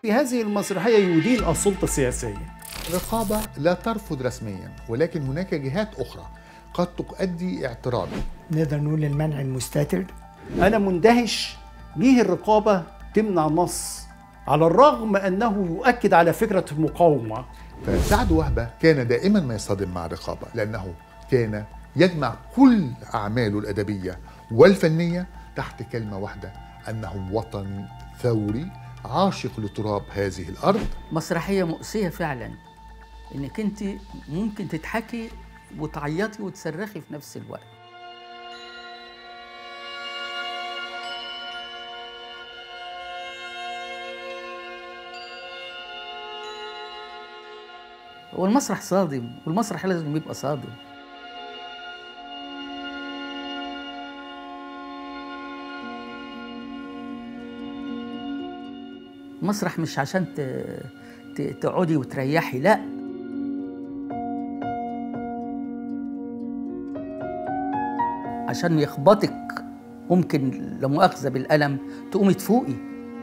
في هذه المسرحية يدين السلطة السياسية الرقابة لا ترفض رسميا ولكن هناك جهات أخرى قد تؤدي اعتراض نقدر نقول المنع المستتر أنا مندهش ليه الرقابة تمنع النص على الرغم أنه يؤكد على فكرة المقاومة فسعد وهبة كان دائما ما يصطدم مع الرقابة لأنه كان يجمع كل أعماله الأدبية والفنية تحت كلمة واحدة أنه وطني ثوري عاشق لتراب هذه الأرض مسرحية مؤسية فعلا انك انت ممكن تضحكي وتعيطي وتصرخي في نفس الوقت والمسرح صادم والمسرح لازم يبقى صادم مسرح مش عشان ت... ت... تقعدي وتريحي لا عشان يخبطك ممكن لا مؤاخذة بالألم تقومي تفوقي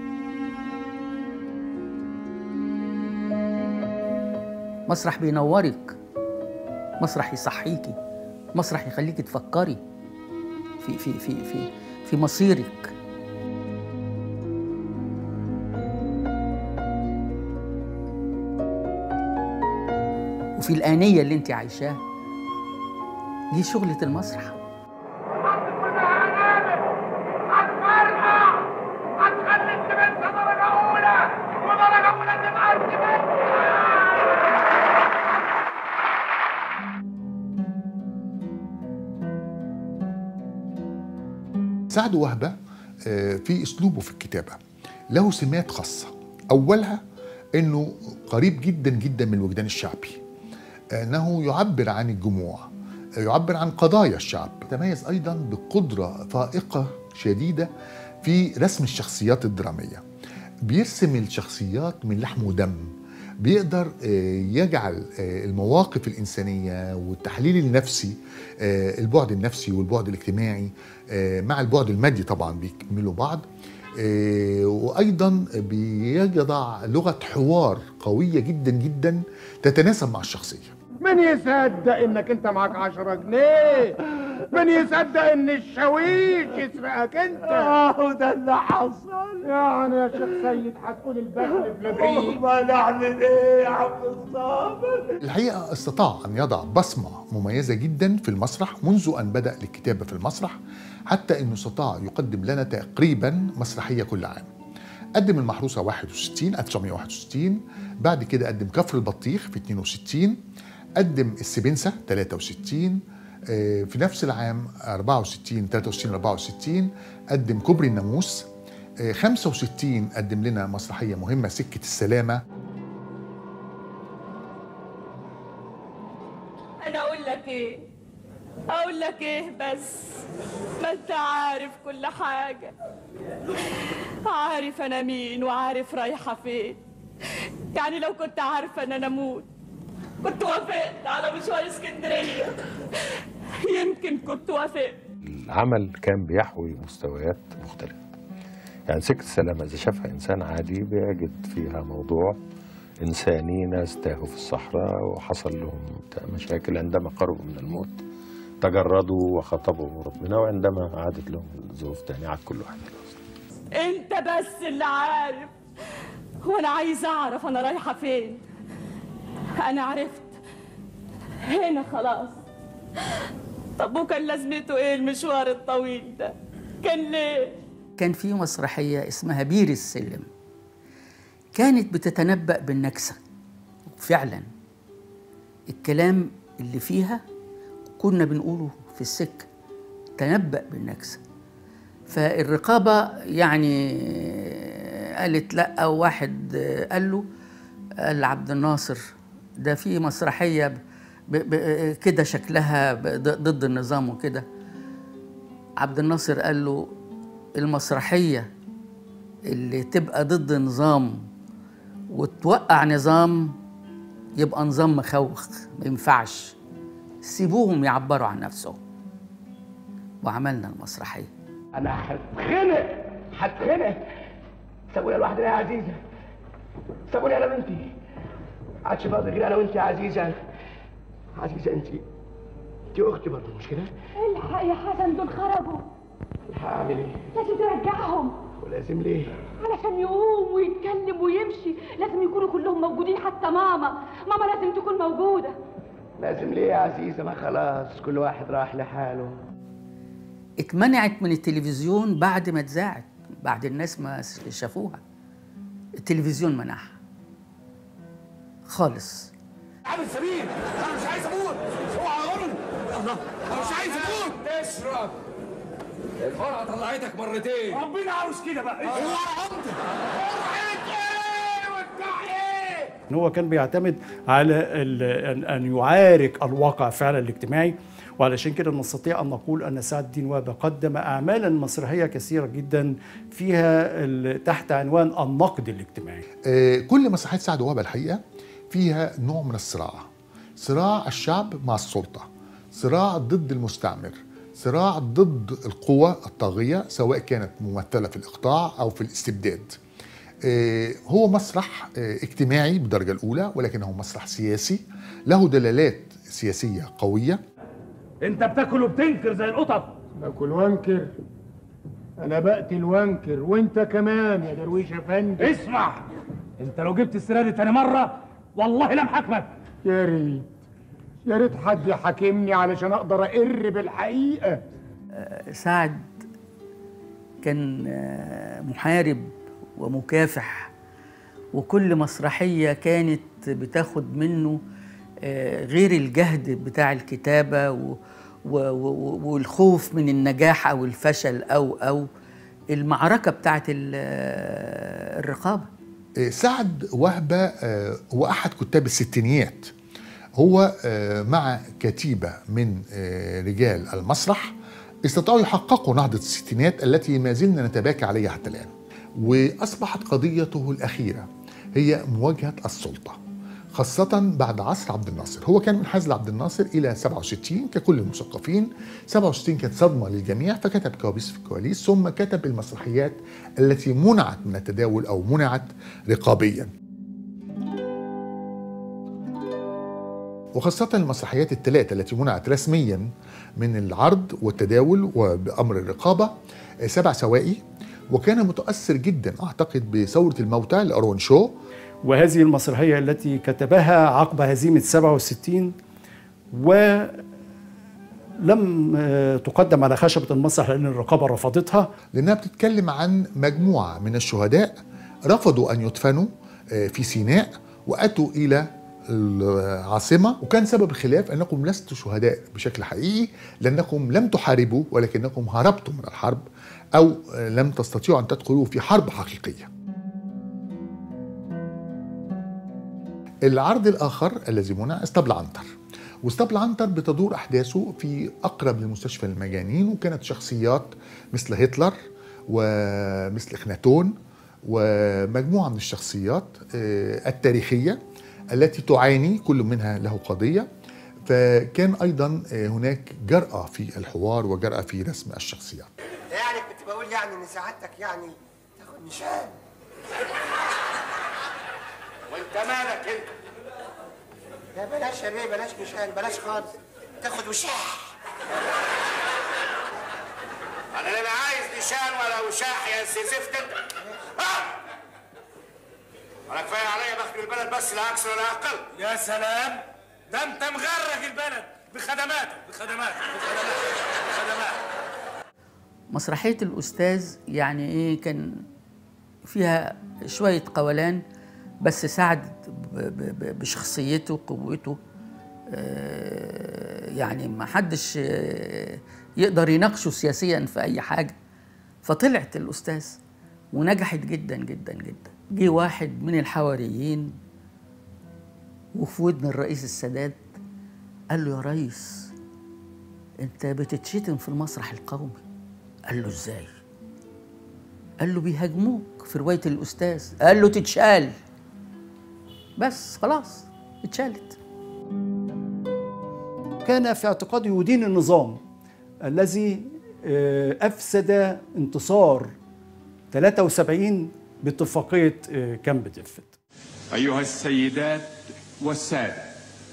مسرح بينورك مسرح يصحيكي مسرح يخليكي تفكري في في في في في مصيرك وفي الآنية اللي انت عايشاها دي شغلة المسرح هتخلي السمنت درجة أولى ودرجة أولى تبقى السمنت سعد وهبة آه، في اسلوبه في الكتابه له سمات خاصه اولها انه قريب جدا جدا من الوجدان الشعبي انه يعبر عن الجموع يعبر عن قضايا الشعب تميز ايضا بقدره فائقه شديده في رسم الشخصيات الدراميه بيرسم الشخصيات من لحم ودم بيقدر آه، يجعل آه، المواقف الإنسانية والتحليل النفسي آه، البعد النفسي والبعد الاجتماعي آه، مع البعد المادي طبعا بيكملوا بعض آه، وأيضا بيضع لغة حوار قوية جدا جدا تتناسب مع الشخصية من يصدق انك انت معاك عشرة جنيه من يصدق ان الشاويش يسرقك انت اهو ده اللي حصل يعني يا شيخ سيد هتقول البخل بلبريق ما نعمل ايه يا عم الصابر الحقيقة استطاع أن يضع بصمة مميزة جدا في المسرح منذ أن بدأ الكتابة في المسرح حتى أنه استطاع يقدم لنا تقريبا مسرحية كل عام قدم المحروسة 61 1961 بعد كده قدم كفر البطيخ في 62 قدم السبنسة 63 آه، في نفس العام 64 63 64 قدم كوبري الناموس آه، 65 قدم لنا مسرحية مهمة سكة السلامة انا اقول لك ايه اقول لك ايه بس ما انت عارف كل حاجه عارف انا مين وعارف رايحه فين يعني لو كنت عارفه ان انا اموت كنت وافقت على مشوار اسكندريه يمكن كنت وافقت العمل كان بيحوي مستويات مختلفة يعني سكة السلامة إذا شافها إنسان عادي بيجد فيها موضوع إنساني ناس تاهوا في الصحراء وحصل لهم مشاكل عندما قربوا من الموت تجردوا وخطبوا ربنا وعندما عادت لهم الظروف تانية عاد كل واحد خلاص انت بس اللي عارف وانا عايزه اعرف انا رايحه فين انا عرفت هنا خلاص طب وكان لازمته ايه المشوار الطويل ده كان ليه كان في مسرحية اسمها بير السلم كانت بتتنبأ بالنكسة فعلا الكلام اللي فيها كنا بنقوله في السكة تنبأ بالنكسة فالرقابة يعني قالت لا واحد قال له قال عبد الناصر ده في مسرحية ب- ب- كده شكلها ب- ضد النظام وكده عبد الناصر قال له المسرحية اللي تبقى ضد نظام وتوقع نظام يبقى نظام مخوخ ما ينفعش سيبوهم يعبروا عن نفسهم وعملنا المسرحية انا هتخنق هتخنق سويها لوحدنا يا عزيزه سابوني انا وانتي عادش فاضي غير انا وانتي يا عزيزه عزيزه انتي انتي اختي برضه مش كده؟ الحق يا حسن دول خرجوا هعمل ايه؟ لازم ترجعهم ولازم ليه؟ علشان يقوم ويتكلم ويمشي لازم يكونوا كلهم موجودين حتى ماما ماما لازم تكون موجودة لازم ليه يا عزيزه ما خلاص كل واحد راح لحاله اتمنعت من التلفزيون بعد ما اتذاعت بعد الناس ما شافوها التلفزيون منعها خالص عامل سمين انا مش عايز اموت اوعى غرن الله انا مش عايز اموت اشرب الفرقه طلعتك مرتين ربنا عاوز كده بقى اوعى عمد ايه وبتاع ايه ان هو كان بيعتمد على ال- ان ان يعارك الواقع فعلا الاجتماعي وعلشان كده نستطيع ان نقول ان سعد الدين وهبه قدم اعمالا مسرحيه كثيره جدا فيها ال- تحت عنوان النقد الاجتماعي آه، كل مسرحيات سعد وهبه الحقيقه فيها نوع من الصراع صراع الشعب مع السلطه صراع ضد المستعمر صراع ضد القوى الطاغيه سواء كانت ممثله في الاقطاع او في الاستبداد آه، هو مسرح آه، اجتماعي بالدرجه الاولى ولكنه مسرح سياسي له دلالات سياسيه قويه انت بتاكل وبتنكر زي القطط باكل وانكر انا بقتل وانكر وانت كمان يا درويش افندي اسمع انت لو جبت السيره دي تاني مره والله لم حكمك يا ريت يا ريت حد يحاكمني علشان اقدر اقر بالحقيقه سعد كان آه، محارب ومكافح وكل مسرحية كانت بتاخد منه آه، غير الجهد بتاع الكتابة و- و- و- والخوف من النجاح أو الفشل أو أو المعركة بتاعت ال- آه، الرقابة آه، سعد وهبة آه، هو أحد كتاب الستينيات هو آه، مع كتيبة من آه، رجال المسرح استطاعوا يحققوا نهضة الستينات التي ما زلنا نتباكى عليها حتى الآن وأصبحت قضيته الأخيرة هي مواجهة السلطة خاصة بعد عصر عبد الناصر هو كان منحاز لعبد الناصر إلى 67 ككل المثقفين 67 كانت صدمة للجميع فكتب كوابيس في الكواليس ثم كتب المسرحيات التي منعت من التداول أو منعت رقابيا وخاصة المسرحيات الثلاثة التي منعت رسميا من العرض والتداول وبأمر الرقابة آه، سبع سوائي وكان متأثر جدا أعتقد بثورة الموتى لأرون شو وهذه المسرحية التي كتبها عقب هزيمة 67 ولم آه، تقدم على خشبة المسرح لأن الرقابة رفضتها لأنها بتتكلم عن مجموعة من الشهداء رفضوا أن يدفنوا آه، في سيناء وأتوا إلى العاصمة وكان سبب الخلاف أنكم لستوا شهداء بشكل حقيقي لأنكم لم تحاربوا ولكنكم هربتم من الحرب أو آه، لم تستطيعوا أن تدخلوا في حرب حقيقية العرض الآخر الذي منع اسطبل عنتر واسطبل عنتر بتدور أحداثه في أقرب لمستشفى المجانين وكانت شخصيات مثل هتلر ومثل إخناتون ومجموعة من الشخصيات آه، التاريخية التي تعاني كل منها له قضية فكان أيضا آه، هناك جرأة في الحوار وجرأة في رسم الشخصيات يعني كنت بقول يعني ان سعادتك يعني تاخد نشان وانت مالك انت يا بلاش يا بيه بلاش نشان بلاش خالص تاخد وشاح انا لا عايز نشان ولا وشاح يا سي زفت انت ها انا كفايه عليا بخدم البلد بس لا اكثر ولا اقل يا سلام ده انت مغرق البلد بخدماتك بخدماتك بخدماتك بخدماتك مسرحية الأستاذ يعني إيه كان فيها شوية قولان بس سعد ب- ب- ب- بشخصيته قوته آه، يعني ما حدش آه، يقدر يناقشه سياسيا في أي حاجة فطلعت الأستاذ ونجحت جدا جدا جدا جه واحد من الحواريين وفي ودن الرئيس السادات قال له يا ريس انت بتتشتم في المسرح القومي قال له ازاي قال له بيهاجموك في روايه الاستاذ قال له تتشال بس خلاص اتشالت كان في اعتقاده يدين النظام الذي آه، أفسد انتصار 73 باتفاقية آه، كامب ديفيد أيها السيدات والسادة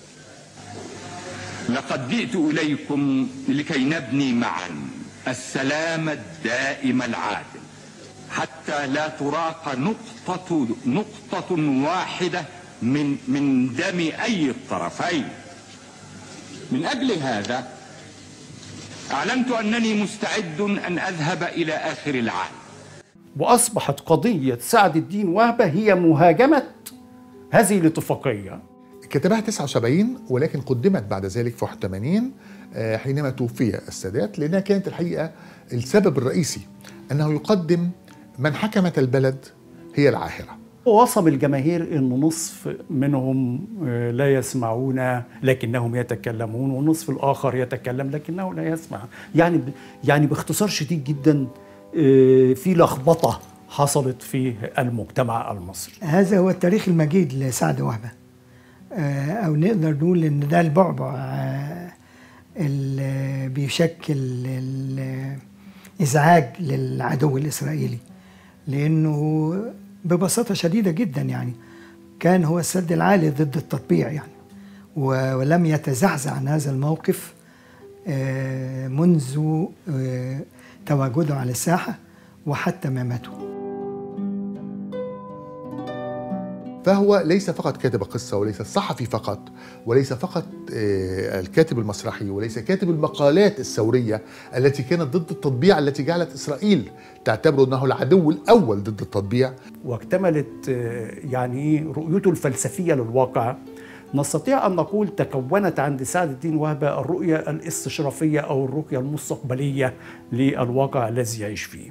لقد جئت إليكم لكي نبني معا السلام الدائم العادل حتى لا تراق نقطة نقطة واحدة من من دم أي الطرفين من أجل هذا أعلنت أنني مستعد أن أذهب إلى آخر العالم وأصبحت قضية سعد الدين وهبة هي مهاجمة هذه الاتفاقية كتبها 79 ولكن قدمت بعد ذلك في 81 آه، حينما توفي السادات لأنها كانت الحقيقة السبب الرئيسي أنه يقدم من حكمت البلد هي العاهرة وصم الجماهير أن نصف منهم آه، لا يسمعون لكنهم يتكلمون والنصف الآخر يتكلم لكنه لا يسمع يعني ب- يعني باختصار شديد جدا آه، في لخبطة حصلت في المجتمع المصري هذا هو التاريخ المجيد لسعد وهبة آه، أو نقدر نقول إن ده البعبع آه، اللي بيشكل الإزعاج للعدو الإسرائيلي لأنه ببساطة شديدة جدا يعني كان هو السد العالي ضد التطبيع يعني و- ولم يتزعزع عن هذا الموقف آه، منذ آه، تواجده على الساحة وحتى مماته فهو ليس فقط كاتب قصة وليس الصحفي فقط وليس فقط آه، الكاتب المسرحي وليس كاتب المقالات الثورية التي كانت ضد التطبيع التي جعلت إسرائيل تعتبره أنه العدو الأول ضد التطبيع واكتملت آه، يعني إيه رؤيته الفلسفيه للواقع نستطيع ان نقول تكونت عند سعد الدين وهبه الرؤيه الاستشرافيه او الرؤيه المستقبليه للواقع الذي يعيش فيه.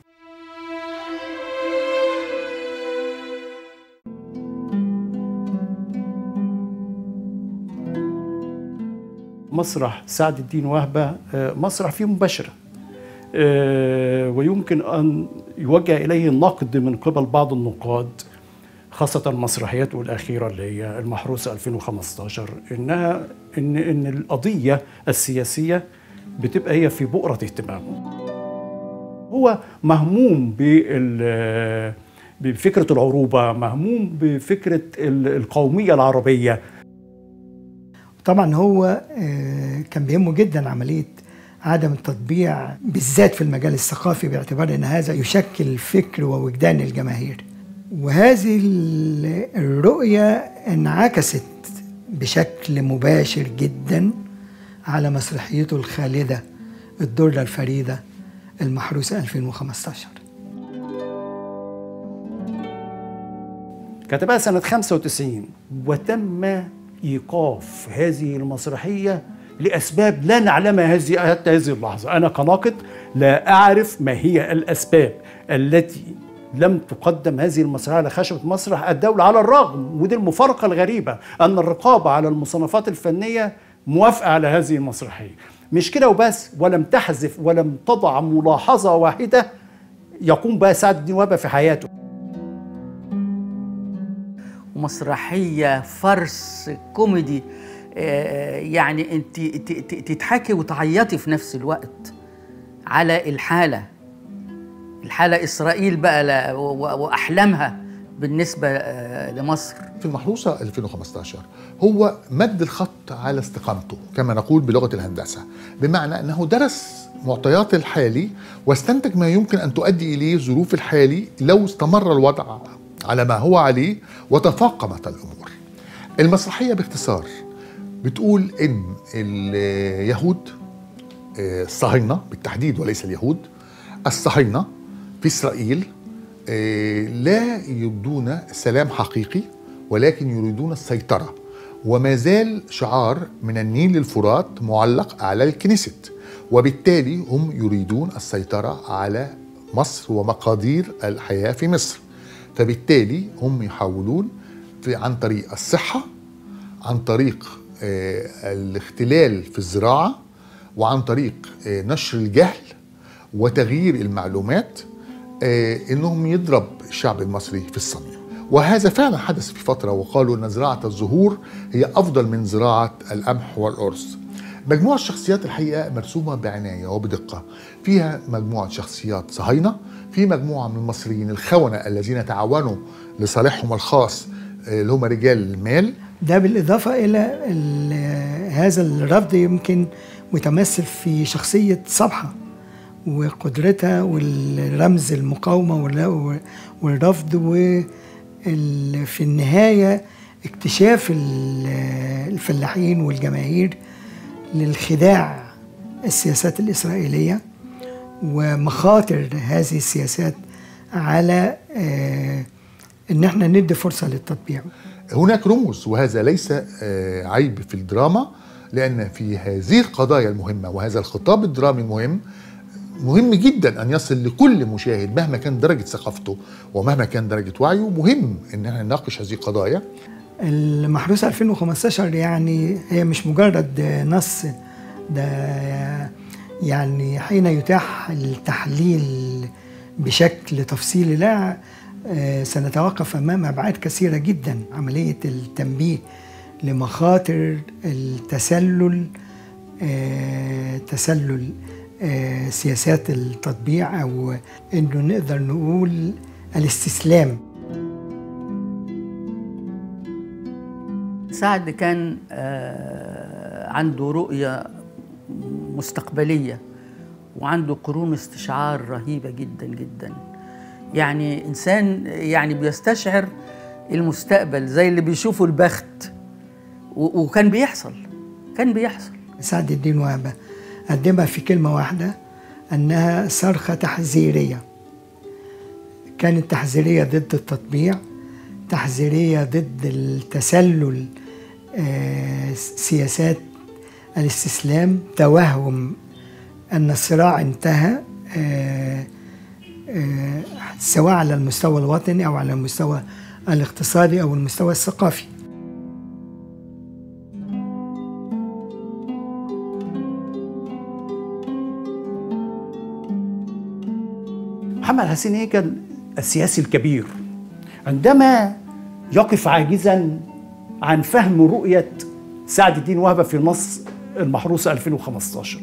مسرح سعد الدين وهبه آه، مسرح فيه مباشره آه، ويمكن ان يوجه اليه النقد من قبل بعض النقاد خاصة مسرحياته الأخيرة اللي هي المحروسة 2015 إنها إن إن القضية السياسية بتبقى هي في بؤرة اهتمامه. هو مهموم بال بفكرة العروبة، مهموم بفكرة ال- القومية العربية، طبعا هو آه، كان بيهمه جدا عملية عدم التطبيع بالذات في المجال الثقافي باعتبار ان هذا يشكل فكر ووجدان الجماهير وهذه ال- الرؤية انعكست بشكل مباشر جدا على مسرحيته الخالدة الدرة الفريدة المحروسة 2015 كتبها سنة 95 وتم إيقاف هذه المسرحية لأسباب لا نعلمها هذه حتى هذه اللحظة أنا كناقد لا أعرف ما هي الأسباب التي لم تقدم هذه المسرحية على خشبة مسرح الدولة على الرغم ودي المفارقة الغريبة أن الرقابة على المصنفات الفنية موافقة على هذه المسرحية مش كده وبس ولم تحذف ولم تضع ملاحظة واحدة يقوم بها سعد الدين وهبة في حياته ومسرحيه فرس كوميدي آه، يعني انت ت- ت- تضحكي وتعيطي في نفس الوقت على الحاله الحاله اسرائيل بقى لا- و- و- واحلامها بالنسبه آه، لمصر في المحروسة 2015 هو مد الخط على استقامته كما نقول بلغة الهندسة بمعنى أنه درس معطيات الحالي واستنتج ما يمكن أن تؤدي إليه ظروف الحالي لو استمر الوضع على ما هو عليه وتفاقمت الأمور المسرحية باختصار بتقول إن اليهود آه، الصهاينة بالتحديد وليس اليهود الصهاينة في إسرائيل آه، لا يبدون سلام حقيقي ولكن يريدون السيطرة وما زال شعار من النيل للفرات معلق على الكنيست وبالتالي هم يريدون السيطرة على مصر ومقادير الحياة في مصر فبالتالي هم يحاولون في عن طريق الصحة عن طريق آه، الاختلال في الزراعة وعن طريق آه، نشر الجهل وتغيير المعلومات آه، انهم يضرب الشعب المصري في الصميم وهذا فعلا حدث في فتره وقالوا ان زراعه الزهور هي افضل من زراعه القمح والارز مجموعة الشخصيات الحقيقة مرسومة بعناية وبدقة فيها مجموعة شخصيات صهاينة في مجموعة من المصريين الخونة الذين تعاونوا لصالحهم الخاص آه، اللي هم رجال المال ده بالإضافة إلى ال- هذا الرفض يمكن متمثل في شخصية صبحة وقدرتها والرمز المقاومة وال- والرفض وفي النهاية اكتشاف ال- الفلاحين والجماهير للخداع السياسات الإسرائيلية ومخاطر هذه السياسات على آه، ان احنا ندي فرصه للتطبيع هناك رموز وهذا ليس آه، عيب في الدراما لأن في هذه القضايا المهمة وهذا الخطاب الدرامي المهم مهم جدا أن يصل لكل مشاهد مهما كان درجة ثقافته ومهما كان درجة وعيه مهم أن احنا نناقش هذه القضايا المحروس 2015 يعني هي مش مجرد نص ده يعني حين يتاح التحليل بشكل تفصيلي لا آه، سنتوقف امام ابعاد كثيره جدا عمليه التنبيه لمخاطر التسلل آه، تسلل آه، سياسات التطبيع او انه نقدر نقول الاستسلام سعد كان آه، عنده رؤية مستقبلية وعنده قرون استشعار رهيبة جدا جدا يعني إنسان يعني بيستشعر المستقبل زي اللي بيشوفوا البخت و- وكان بيحصل كان بيحصل سعد الدين وهبة قدمها في كلمة واحدة أنها صرخة تحذيرية كانت تحذيرية ضد التطبيع تحذيرية ضد التسلل آه، سياسات الاستسلام توهم أن الصراع انتهى آه، آه، سواء على المستوى الوطني أو على المستوى الاقتصادي أو المستوى الثقافي محمد حسين هيكل السياسي الكبير عندما يقف عاجزا عن فهم رؤية سعد الدين وهبة في نص المحروسة 2015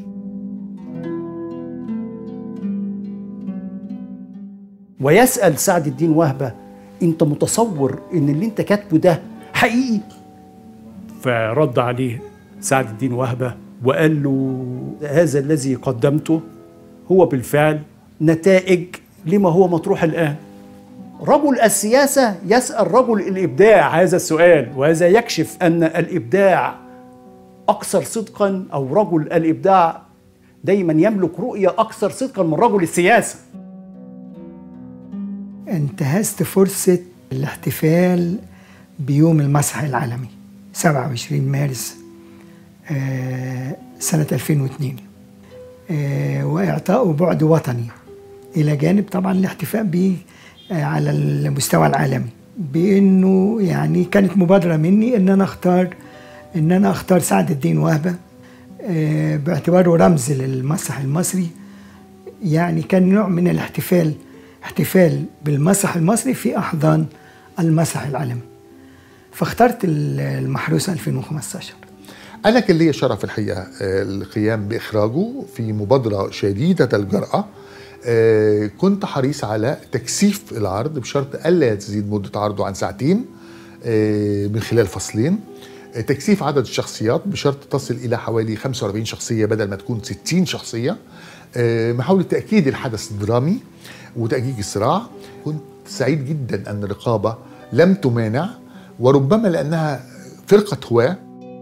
ويسأل سعد الدين وهبة انت متصور ان اللي انت كاتبه ده حقيقي فرد عليه سعد الدين وهبة وقال له هذا الذي قدمته هو بالفعل نتائج لما هو مطروح الآن رجل السياسة يسأل رجل الإبداع هذا السؤال وهذا يكشف أن الإبداع أكثر صدقا أو رجل الإبداع دايما يملك رؤية أكثر صدقا من رجل السياسة انتهزت فرصة الاحتفال بيوم المسرح العالمي 27 مارس آه، سنة 2002 آه، وإعطائه بعد وطني إلى جانب طبعا الاحتفاء به آه، على المستوى العالمي بأنه يعني كانت مبادرة مني أن أنا أختار أن أنا أختار سعد الدين وهبة آه، باعتباره رمز للمسرح المصري يعني كان نوع من الاحتفال احتفال بالمسرح المصري في أحضان المسرح العالمي فاخترت ال- المحروس 2015 أنا كان لي شرف الحقيقة آه، القيام بإخراجه في مبادرة شديدة الجرأة آه، كنت حريص على تكثيف العرض بشرط ألا تزيد مدة عرضه عن ساعتين آه، من خلال فصلين آه، تكثيف عدد الشخصيات بشرط تصل إلى حوالي 45 شخصية بدل ما تكون 60 شخصية آه، محاولة تأكيد الحدث الدرامي وتأجيج الصراع كنت سعيد جدا أن الرقابة لم تمانع وربما لأنها فرقة هواة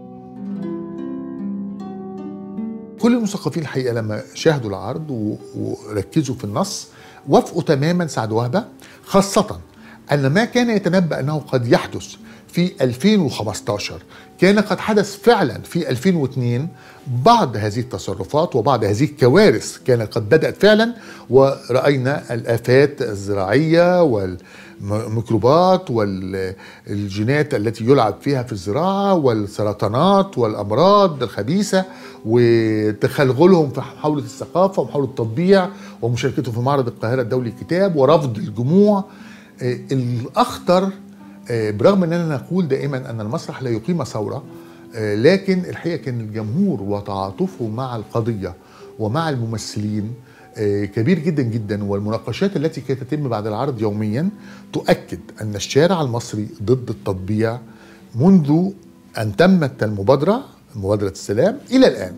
كل المثقفين الحقيقه لما شاهدوا العرض و- وركزوا في النص وافقوا تماما سعد وهبه خاصه ان ما كان يتنبا انه قد يحدث في 2015 كان قد حدث فعلا في 2002 بعض هذه التصرفات وبعض هذه الكوارث كانت قد بدات فعلا وراينا الافات الزراعيه والميكروبات والجينات التي يلعب فيها في الزراعه والسرطانات والامراض الخبيثه وتخلغلهم في محاوله الثقافه ومحاوله التطبيع ومشاركته في معرض القاهره الدولي للكتاب ورفض الجموع آه، الاخطر آه، برغم اننا نقول دائما ان المسرح لا يقيم ثوره آه، لكن الحقيقه كان الجمهور وتعاطفه مع القضيه ومع الممثلين آه، كبير جدا جدا والمناقشات التي كانت تتم بعد العرض يوميا تؤكد ان الشارع المصري ضد التطبيع منذ ان تمت المبادره مبادره السلام الى الان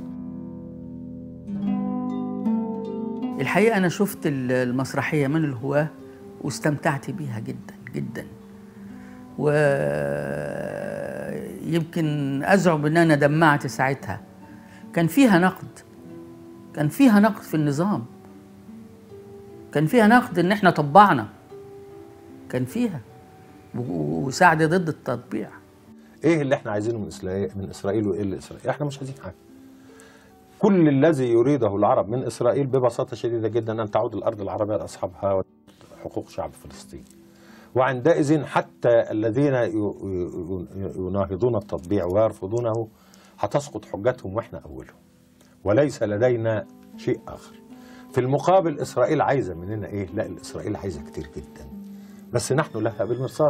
الحقيقة أنا شفت ال- المسرحية من الهواة واستمتعت بيها جدا جدا ويمكن أزعم إن أنا دمعت ساعتها كان فيها نقد كان فيها نقد في النظام كان فيها نقد إن إحنا طبعنا كان فيها و- وسعد ضد التطبيع ايه اللي احنا عايزينه من اسرائيل من اسرائيل وايه اللي اسرائيل احنا مش عايزين حاجه كل الذي يريده العرب من اسرائيل ببساطه شديده جدا ان تعود الارض العربيه لاصحابها وحقوق شعب فلسطين وعندئذ حتى الذين ي- ي- يناهضون التطبيع ويرفضونه هتسقط حجتهم واحنا اولهم وليس لدينا شيء اخر في المقابل اسرائيل عايزه مننا ايه لا اسرائيل عايزه كتير جدا بس نحن لها بالمرصاد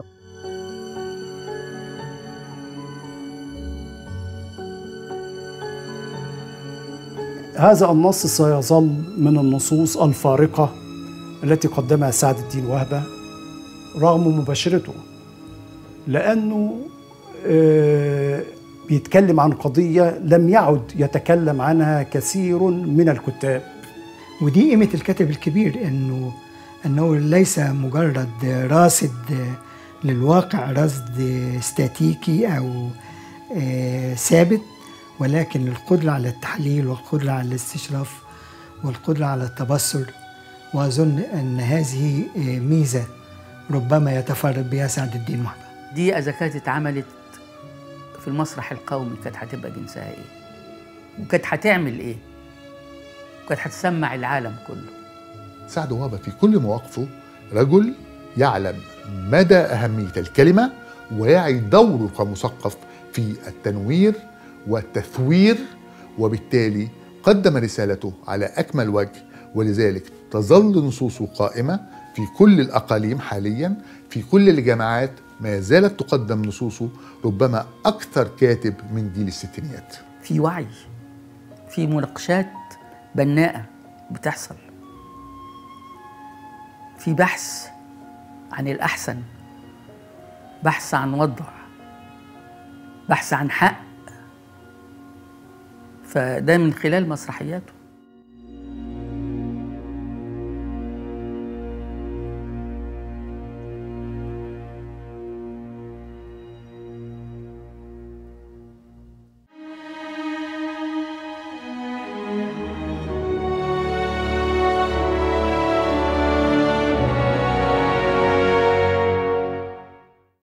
هذا النص سيظل من النصوص الفارقة التي قدمها سعد الدين وهبة رغم مباشرته لأنه آه، بيتكلم عن قضية لم يعد يتكلم عنها كثير من الكتاب ودي قيمة الكاتب الكبير انه انه ليس مجرد راصد للواقع رصد استاتيكي او آه، ثابت ولكن القدرة على التحليل والقدرة على الاستشراف والقدرة على التبصر وأظن أن هذه آه، ميزة ربما يتفرد بها سعد الدين وهبة دي إذا كانت اتعملت في المسرح القومي كانت هتبقى جنسها إيه؟ وكانت هتعمل إيه؟ وكانت هتسمع العالم كله سعد وهبة في كل مواقفه رجل يعلم مدى أهمية الكلمة ويعي دوره كمثقف في التنوير والتثوير وبالتالي قدم رسالته على أكمل وجه ولذلك تظل نصوصه قائمة في كل الأقاليم حاليا في كل الجامعات ما زالت تقدم نصوصه ربما أكثر كاتب من جيل الستينيات في وعي في مناقشات بناءة بتحصل في بحث عن الأحسن بحث عن وضع بحث عن حق فده من خلال مسرحياته